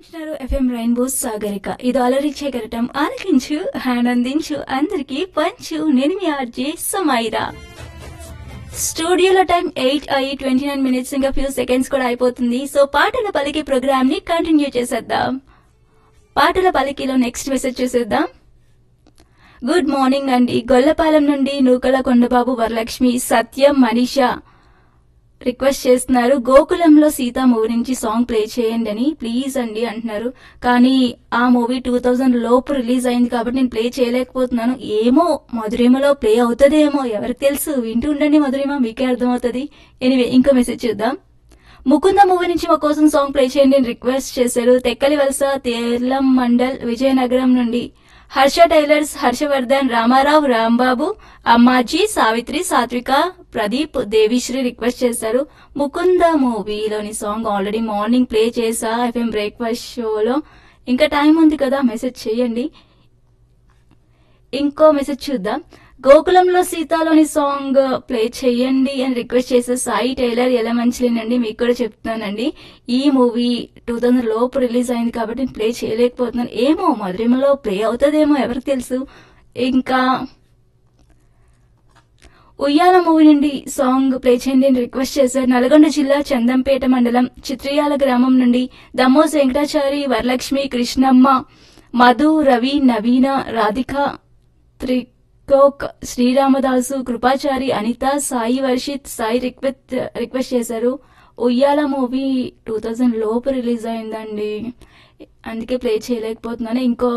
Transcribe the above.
వింటున్నారు FM rainbow Sagarika ఇది అలరించే గరటం ఆలకించు ఆనందించు అందరికి పంచు నేను మీ ఆర్జే సమైరా స్టూడియోలో టైం ఎయిట్ అయ్యి ట్వంటీ నైన్ మినిట్స్ ఇంకా ఫ్యూ సెకండ్స్ కూడా అయిపోతుంది సో పాటల పలికి ప్రోగ్రామ్ ని కంటిన్యూ చేసేద్దాం పాటల పలికిలో నెక్స్ట్ మెసేజ్ చూసేద్దాం గుడ్ మార్నింగ్ అండి గొల్లపాలెం నుండి నూకల కొండబాబు వరలక్ష్మి సత్యం మనీషా రిక్వెస్ట్ చేస్తున్నారు గోకులంలో సీత మూవీ నుంచి సాంగ్ ప్లే చేయండి అని ప్లీజ్ అండి అంటున్నారు కానీ ఆ మూవీ టూ థౌజండ్ లోపు రిలీజ్ అయింది కాబట్టి నేను ప్లే చేయలేకపోతున్నాను ఏమో మధురిమలో ప్లే అవుతుందేమో ఎవరికి తెలుసు వింటూ ఉండండి మధురిమ మీకే అర్థమవుతుంది ఎనివే ఇంకో మెసేజ్ చూద్దాం ముకుంద మూవీ నుంచి మా కోసం సాంగ్ ప్లే చేయండి అని రిక్వెస్ట్ చేశారు తెక్కలి వలస తేర్లం మండల్ విజయనగరం నుండి హర్ష టైలర్స్ హర్షవర్ధన్ రామారావు రాంబాబు అమ్మాజీ సావిత్రి సాత్విక ప్రదీప్ దేవిశ్రీ రిక్వెస్ట్ చేశారు ముకుంద మూవీలోని సాంగ్ ఆల్రెడీ మార్నింగ్ ప్లే చేసా ఎఫ్ఎం బ్రేక్ఫాస్ట్ షోలో ఇంకా టైం ఉంది కదా మెసేజ్ చేయండి ఇంకో మెసేజ్ చూద్దాం గోకులంలో సీతాలోని సాంగ్ ప్లే చేయండి అని రిక్వెస్ట్ చేసే సాయి టైలర్ ఎలా మంచిలేనండి మీకు కూడా చెప్తున్నానండి ఈ మూవీ టూ థౌజండ్ లోపు రిలీజ్ అయింది కాబట్టి నేను ప్లే చేయలేకపోతున్నాను ఏమో మధురిమలో ప్లే అవుతుందేమో ఎవరికి తెలుసు ఇంకా ఉయ్యాల మూవీ నుండి సాంగ్ ప్లే చేయండి అని రిక్వెస్ట్ చేశారు నల్గొండ జిల్లా చందంపేట మండలం చిత్రియాల గ్రామం నుండి దమ్మోస్ వెంకటాచారి వరలక్ష్మి కృష్ణమ్మ మధు రవి నవీన రాధిక త్రికోక్ శ్రీరామదాసు కృపాచారి అనిత సాయి వర్షిత్ సాయి రిక్వెస్ట్ రిక్వెస్ట్ చేశారు ఉయ్యాల మూవీ టూ థౌజండ్ లోపు రిలీజ్ అయిందండి అందుకే ప్లే చేయలేకపోతున్నాను ఇంకో